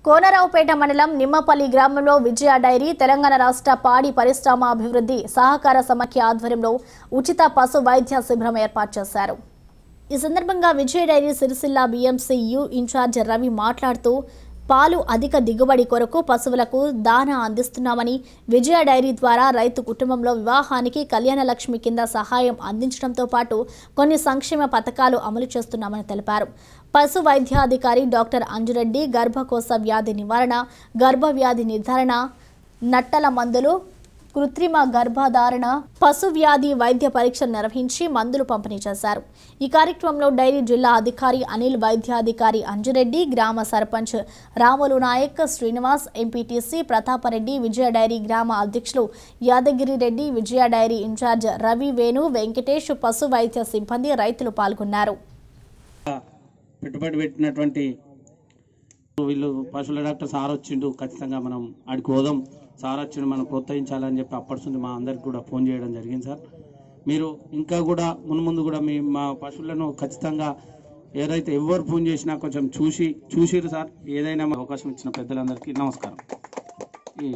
కోనరావుపేట మండలం నిమ్మపల్లి గ్రామంలో విజయ డైరీ తెలంగాణ రాష్ట్ర పాడి పరిశ్రమ అభివృద్ధి సహకార సమాఖ్య ఆధ్వర్యంలో ఉచిత పశు వైద్య శిబిరం ఏర్పాటు చేశారు ఈ సందర్భంగా Vijaya dairy Sircilla BMC U incharge Ravi మాట్లాడుతూ పాలు అధిక దిగుబడి కొరకు పశువులకు దానా అందిస్తున్నామని విజయ డైరీ ద్వారా రైతు కుటుంబంలో వివాహానికి కళ్యాణ లక్ష్మి కింద సహాయం అందించడంతో పాటు కొన్ని సంక్షేమ పథకాలు అమలు చేస్తున్నామని తెలిపారు పశు వైద్యాధికారి డాక్టర్ అంజురెడ్డి గర్భకోశ వ్యాధి నివారణ గర్భ వ్యాధి నిర్ధారణ నట్టల మందులు కృత్రిమ గర్భధారణ పశు వ్యాధి వైద్య పరీక్షలు నిర్వహించి మందులు పంపిణీ చేశారు ఈ కార్యక్రమంలో డైరీ జిల్లా అధికారి అనిల్ వైద్యాధికారి అంజురెడ్డి గ్రామ సర్పంచ్ రాములు నాయక్ శ్రీనివాస్ ఎంపీటీసీ ప్రతాపరెడ్డి విజయ డైరీ గ్రామ అధ్యక్షులు యాదగిరి రెడ్డి విజయ డైరీ ఇన్ఛార్జ్ రవి వేణు వెంకటేష్ పశు వైద్య సిబ్బంది రైతులు పాల్గొన్నారు పెట్టుబడి పెట్టినటువంటి వీళ్ళు పశువుల డాక్టర్ సార్ వచ్చిండు ఖచ్చితంగా మనం ఆడికి పోదాం సార్ వచ్చిండు మనం ప్రోత్సహించాలని చెప్పి అప్పటి నుండి మా అందరికి కూడా ఫోన్ చేయడం జరిగింది సార్ మీరు ఇంకా కూడా మున్ ముందు కూడా మీ మా పశువులను ఖచ్చితంగా ఏదైతే ఎవరు ఫోన్ చేసినా కొంచెం చూసి చూసిరు సార్ ఏదైనా మాకు అవకాశం ఇచ్చిన పెద్దలందరికీ నమస్కారం ఈ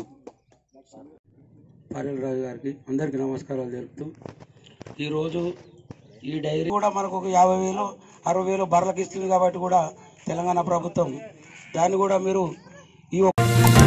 రాజు గారికి అందరికీ నమస్కారాలు తెలుపుతూ ఈరోజు ఈ డైరీ కూడా మనకు ఒక యాభై వేలు అరవై వేలు బర్రెలకు ఇస్తుంది కాబట్టి కూడా తెలంగాణ ప్రభుత్వం దాన్ని కూడా మీరు ఈ ఒక్క